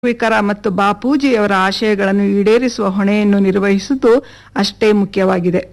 ವಿಕರ ಮತ್ತು ಬಾಪೂಜಿಯವರ ಆಶಯಗಳನ್ನು ಈಡೇರಿಸುವ ಹೊಣೆಯನ್ನು ನಿರ್ವಹಿಸುವುದು ಅಷ್ಟೇ ಮುಖ್ಯವಾಗಿದೆ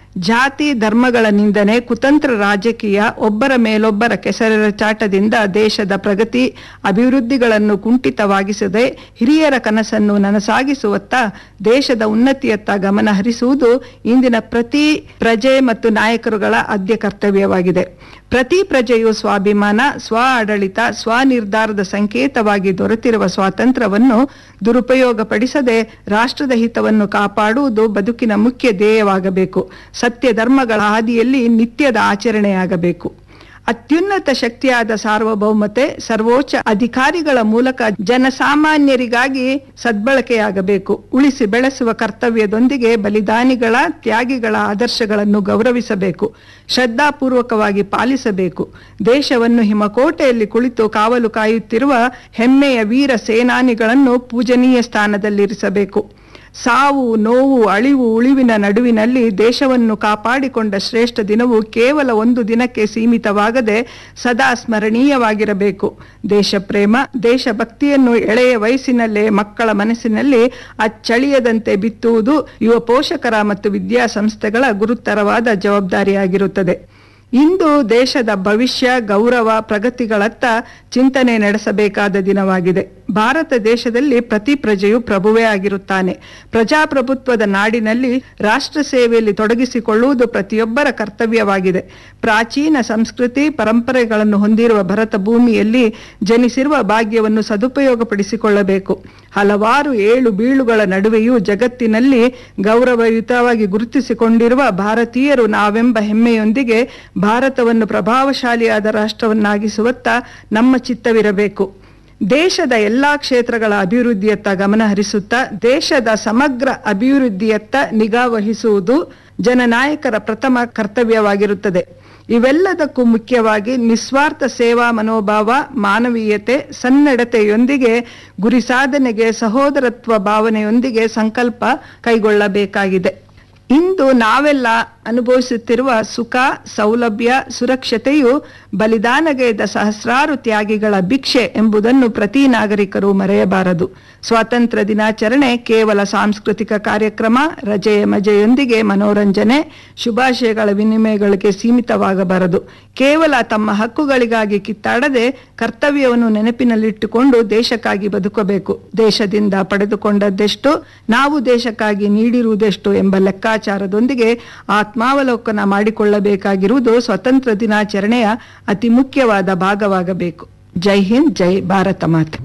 ಜಾತಿ ಧರ್ಮಗಳ ನಿಂದನೆ ಕುತಂತ್ರ ರಾಜಕೀಯ ಒಬ್ಬರ ಮೇಲೊಬ್ಬರ ಕೆಸರೆರ ಚಾಟದಿಂದ ದೇಶದ ಪ್ರಗತಿ ಅಭಿವೃದ್ಧಿಗಳನ್ನು ಕುಂಠಿತವಾಗಿಸದೆ ಹಿರಿಯರ ಕನಸನ್ನು ನನಸಾಗಿಸುವತ್ತ ದೇಶದ ಉನ್ನತಿಯತ್ತ ಗಮನ ಹರಿಸುವುದು ಇಂದಿನ ಪ್ರತಿ ಪ್ರಜೆ ಮತ್ತು ನಾಯಕರುಗಳ ಆದ್ಯ ಕರ್ತವ್ಯವಾಗಿದೆ ಪ್ರತಿ ಪ್ರಜೆಯು ಸ್ವಾಭಿಮಾನ ಸ್ವ ಆಡಳಿತ ಸ್ವನಿರ್ಧಾರದ ಸಂಕೇತವಾಗಿ ದೊರೆತಿರುವ ಸ್ವಾತಂತ್ರ್ಯವನ್ನು ದುರುಪಯೋಗಪಡಿಸದೆ ರಾಷ್ಟ್ರದ ಹಿತವನ್ನು ಕಾಪಾಡುವುದು ಬದುಕಿನ ಮುಖ್ಯ ಧ್ಯೇಯವಾಗಬೇಕು ಸತ್ಯ ಧರ್ಮಗಳ ಹಾದಿಯಲ್ಲಿ ನಿತ್ಯದ ಆಚರಣೆಯಾಗಬೇಕು ಅತ್ಯುನ್ನತ ಶಕ್ತಿಯಾದ ಸಾರ್ವಭೌಮತೆ ಸರ್ವೋಚ್ಚ ಅಧಿಕಾರಿಗಳ ಮೂಲಕ ಜನಸಾಮಾನ್ಯರಿಗಾಗಿ ಸದ್ಬಳಕೆಯಾಗಬೇಕು ಉಳಿಸಿ ಬೆಳೆಸುವ ಕರ್ತವ್ಯದೊಂದಿಗೆ ಬಲಿದಾನಿಗಳ ತ್ಯಾಗಿಗಳ ಆದರ್ಶಗಳನ್ನು ಗೌರವಿಸಬೇಕು ಶ್ರದ್ಧಾಪೂರ್ವಕವಾಗಿ ಪಾಲಿಸಬೇಕು ದೇಶವನ್ನು ಹಿಮಕೋಟೆಯಲ್ಲಿ ಕುಳಿತು ಕಾವಲು ಕಾಯುತ್ತಿರುವ ಹೆಮ್ಮೆಯ ವೀರ ಸೇನಾನಿಗಳನ್ನು ಪೂಜನೀಯ ಸ್ಥಾನದಲ್ಲಿರಿಸಬೇಕು ಸಾವು ನೋವು ಅಳಿವು ಉಳಿವಿನ ನಡುವಿನಲ್ಲಿ ದೇಶವನ್ನು ಕಾಪಾಡಿಕೊಂಡ ಶ್ರೇಷ್ಠ ದಿನವು ಕೇವಲ ಒಂದು ದಿನಕ್ಕೆ ಸೀಮಿತವಾಗದೆ ಸದಾ ಸ್ಮರಣೀಯವಾಗಿರಬೇಕು ದೇಶಪ್ರೇಮ ದೇಶಭಕ್ತಿಯನ್ನು ಎಳೆಯ ವಯಸ್ಸಿನಲ್ಲೇ ಮಕ್ಕಳ ಮನಸ್ಸಿನಲ್ಲಿ ಅಚ್ಚಳಿಯದಂತೆ ಬಿತ್ತುವುದು ಯುವ ಪೋಷಕರ ಮತ್ತು ವಿದ್ಯಾಸಂಸ್ಥೆಗಳ ಗುರುತರವಾದ ಜವಾಬ್ದಾರಿಯಾಗಿರುತ್ತದೆ ಇಂದು ದೇಶದ ಭವಿಷ್ಯ ಗೌರವ ಪ್ರಗತಿಗಳತ್ತ ಚಿಂತನೆ ನಡೆಸಬೇಕಾದ ದಿನವಾಗಿದೆ ಭಾರತ ದೇಶದಲ್ಲಿ ಪ್ರತಿ ಪ್ರಜೆಯು ಪ್ರಭುವೇ ಆಗಿರುತ್ತಾನೆ ಪ್ರಜಾಪ್ರಭುತ್ವದ ನಾಡಿನಲ್ಲಿ ರಾಷ್ಟ್ರ ಸೇವೆಯಲ್ಲಿ ತೊಡಗಿಸಿಕೊಳ್ಳುವುದು ಪ್ರತಿಯೊಬ್ಬರ ಕರ್ತವ್ಯವಾಗಿದೆ ಪ್ರಾಚೀನ ಸಂಸ್ಕೃತಿ ಪರಂಪರೆಗಳನ್ನು ಹೊಂದಿರುವ ಭರತ ಭೂಮಿಯಲ್ಲಿ ಜನಿಸಿರುವ ಭಾಗ್ಯವನ್ನು ಸದುಪಯೋಗಪಡಿಸಿಕೊಳ್ಳಬೇಕು ಹಲವಾರು ಏಳು ಬೀಳುಗಳ ನಡುವೆಯೂ ಜಗತ್ತಿನಲ್ಲಿ ಗೌರವಯುತವಾಗಿ ಗುರುತಿಸಿಕೊಂಡಿರುವ ಭಾರತೀಯರು ನಾವೆಂಬ ಹೆಮ್ಮೆಯೊಂದಿಗೆ ಭಾರತವನ್ನು ಪ್ರಭಾವಶಾಲಿಯಾದ ರಾಷ್ಟ್ರವನ್ನಾಗಿಸುವತ್ತ ನಮ್ಮ ಚಿತ್ತವಿರಬೇಕು ದೇಶದ ಎಲ್ಲಾ ಕ್ಷೇತ್ರಗಳ ಅಭಿವೃದ್ಧಿಯತ್ತ ಗಮನ ಹರಿಸುತ್ತಾ ದೇಶದ ಸಮಗ್ರ ಅಭಿವೃದ್ಧಿಯತ್ತ ನಿಗಾ ವಹಿಸುವುದು ಜನನಾಯಕರ ಪ್ರಥಮ ಕರ್ತವ್ಯವಾಗಿರುತ್ತದೆ ಇವೆಲ್ಲದಕ್ಕೂ ಮುಖ್ಯವಾಗಿ ನಿಸ್ವಾರ್ಥ ಸೇವಾ ಮನೋಭಾವ ಮಾನವೀಯತೆ ಸನ್ನಡತೆಯೊಂದಿಗೆ ಗುರಿ ಸಾಧನೆಗೆ ಸಹೋದರತ್ವ ಭಾವನೆಯೊಂದಿಗೆ ಸಂಕಲ್ಪ ಕೈಗೊಳ್ಳಬೇಕಾಗಿದೆ ಇಂದು ನಾವೆಲ್ಲ ಅನುಭವಿಸುತ್ತಿರುವ ಸುಖ ಸೌಲಭ್ಯ ಸುರಕ್ಷತೆಯು ಬಲಿದಾನಗೈದ ಸಹಸ್ರಾರು ತ್ಯಾಗಿಗಳ ಭಿಕ್ಷೆ ಎಂಬುದನ್ನು ಪ್ರತಿ ನಾಗರಿಕರು ಮರೆಯಬಾರದು ಸ್ವಾತಂತ್ರ್ಯ ದಿನಾಚರಣೆ ಕೇವಲ ಸಾಂಸ್ಕೃತಿಕ ಕಾರ್ಯಕ್ರಮ ರಜೆಯ ಮಜೆಯೊಂದಿಗೆ ಮನೋರಂಜನೆ ಶುಭಾಶಯಗಳ ವಿನಿಮಯಗಳಿಗೆ ಸೀಮಿತವಾಗಬಾರದು ಕೇವಲ ತಮ್ಮ ಹಕ್ಕುಗಳಿಗಾಗಿ ಕಿತ್ತಾಡದೆ ಕರ್ತವ್ಯವನ್ನು ನೆನಪಿನಲ್ಲಿಟ್ಟುಕೊಂಡು ದೇಶಕ್ಕಾಗಿ ಬದುಕಬೇಕು ದೇಶದಿಂದ ಪಡೆದುಕೊಂಡದ್ದೆಷ್ಟು ನಾವು ದೇಶಕ್ಕಾಗಿ ನೀಡಿರುವುದೆಷ್ಟು ಎಂಬ ಲೆಕ್ಕಾಚಾರದೊಂದಿಗೆ ಆತ್ಮಾವಲೋಕನ ಮಾಡಿಕೊಳ್ಳಬೇಕಾಗಿರುವುದು ಸ್ವತಂತ್ರ ದಿನಾಚರಣೆಯ ಅತಿ ಮುಖ್ಯವಾದ ಭಾಗವಾಗಬೇಕು ಜೈ ಹಿಂದ್ ಜೈ ಭಾರತ ಮಾತೆ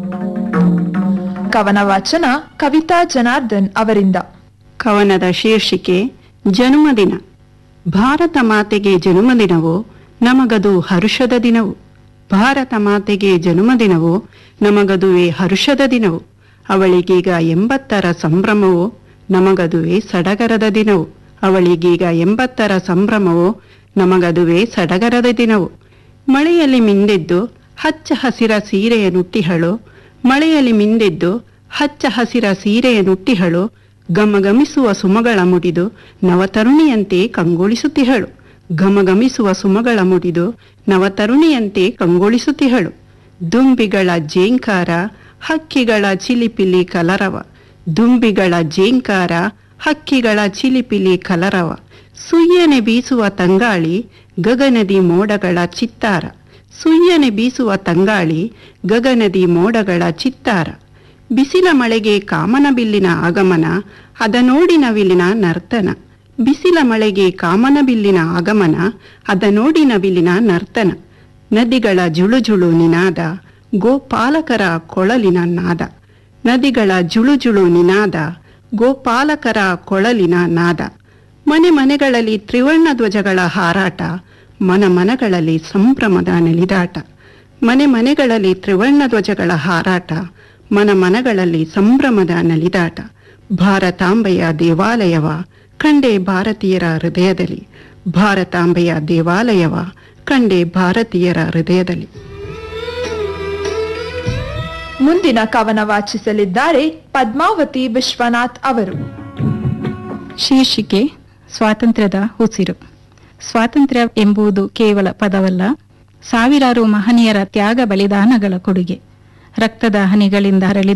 ಕವನ ವಾಚನ ಕವಿತಾ ಜನಾರ್ದನ್ ಅವರಿಂದ ಕವನದ ಶೀರ್ಷಿಕೆ ಜನ್ಮದಿನ ಭಾರತ ಮಾತೆಗೆ ಜನ್ಮದಿನವು ನಮಗದು ಹರುಷದ ದಿನವು ಭಾರತ ಮಾತೆಗೆ ಜನ್ಮದಿನವು ನಮಗದುವೆ ಹರುಷದ ದಿನವು ಅವಳಿಗೀಗ ಎಂಬತ್ತರ ಸಂಭ್ರಮವು ನಮಗದುವೆ ಸಡಗರದ ದಿನವು ಅವಳಿಗೀಗ ಎಂಬತ್ತರ ಸಂಭ್ರಮವು ನಮಗದುವೆ ಸಡಗರದ ದಿನವು ಮಳೆಯಲ್ಲಿ ಮಿಂದೆದ್ದು ಹಚ್ಚ ಹಸಿರ ಸೀರೆಯ ನುಟ್ಟಿಹಳು ಮಳೆಯಲ್ಲಿ ಮಿಂದೆದ್ದು ಹಚ್ಚ ಹಸಿರ ಸೀರೆಯ ನುಟ್ಟಿಹಳು ಗಮಗಮಿಸುವ ಸುಮಗಳ ಮುಡಿದು ನವತರುಣಿಯಂತೆ ಕಂಗೊಳಿಸುತ್ತಿಹಳು ಘಮಘಮಿಸುವ ಸುಮಗಳ ಮುಡಿದು ನವತರುಣಿಯಂತೆ ಕಂಗೊಳಿಸುತ್ತಿಹಳು ದುಂಬಿಗಳ ಜೇಂಕಾರ ಹಕ್ಕಿಗಳ ಚಿಲಿಪಿಲಿ ಕಲರವ ದುಂಬಿಗಳ ಜೇಂಕಾರ ಹಕ್ಕಿಗಳ ಚಿಲಿಪಿಲಿ ಕಲರವ ಸುಯ್ಯನೆ ಬೀಸುವ ತಂಗಾಳಿ ಗಗನದಿ ಮೋಡಗಳ ಚಿತ್ತಾರ ಸುಯ್ಯನೆ ಬೀಸುವ ತಂಗಾಳಿ ಗಗನದಿ ಮೋಡಗಳ ಚಿತ್ತಾರ ಬಿಸಿಲ ಮಳೆಗೆ ಕಾಮನ ಬಿಲ್ಲಿನ ಆಗಮನ ಅದ ನೋಡಿ ನವಿಲಿನ ನರ್ತನ ಬಿಸಿಲ ಮಳೆಗೆ ಕಾಮನ ಬಿಲ್ಲಿನ ಆಗಮನ ಅದ ನೋಡಿ ನವಿಲಿನ ನರ್ತನ ನದಿಗಳ ಜುಳುಜುಳು ನಿನಾದ ಗೋಪಾಲಕರ ಕೊಳಲಿನ ನಾದ ನದಿಗಳ ಜುಳುಜುಳು ನಿನಾದ ಗೋಪಾಲಕರ ಕೊಳಲಿನ ನಾದ ಮನೆ ಮನೆಗಳಲ್ಲಿ ತ್ರಿವರ್ಣ ಧ್ವಜಗಳ ಹಾರಾಟ ಮನ ಮನಗಳಲ್ಲಿ ಸಂಭ್ರಮದ ನೆಲಿದಾಟ ಮನೆ ಮನೆಗಳಲ್ಲಿ ತ್ರಿವರ್ಣ ಧ್ವಜಗಳ ಹಾರಾಟ ಮನ ಮನಗಳಲ್ಲಿ ಸಂಭ್ರಮದ ನಲಿದಾಟ ಭಾರತಾಂಬೆಯ ದೇವಾಲಯವ ಕಂಡೆ ಭಾರತೀಯರ ಹೃದಯದಲ್ಲಿ ಭಾರತಾಂಬೆಯ ದೇವಾಲಯವ ಕಂಡೆ ಭಾರತೀಯರ ಹೃದಯದಲ್ಲಿ ಮುಂದಿನ ಕವನ ವಾಚಿಸಲಿದ್ದಾರೆ ಪದ್ಮಾವತಿ ವಿಶ್ವನಾಥ್ ಅವರು ಶೀರ್ಷಿಕೆ ಸ್ವಾತಂತ್ರ್ಯದ ಉಸಿರು ಸ್ವಾತಂತ್ರ್ಯ ಎಂಬುದು ಕೇವಲ ಪದವಲ್ಲ ಸಾವಿರಾರು ಮಹನೀಯರ ತ್ಯಾಗ ಬಲಿದಾನಗಳ ಕೊಡುಗೆ ರಕ್ತದ ಹನಿಗಳಿಂದ ಹರಳಿದ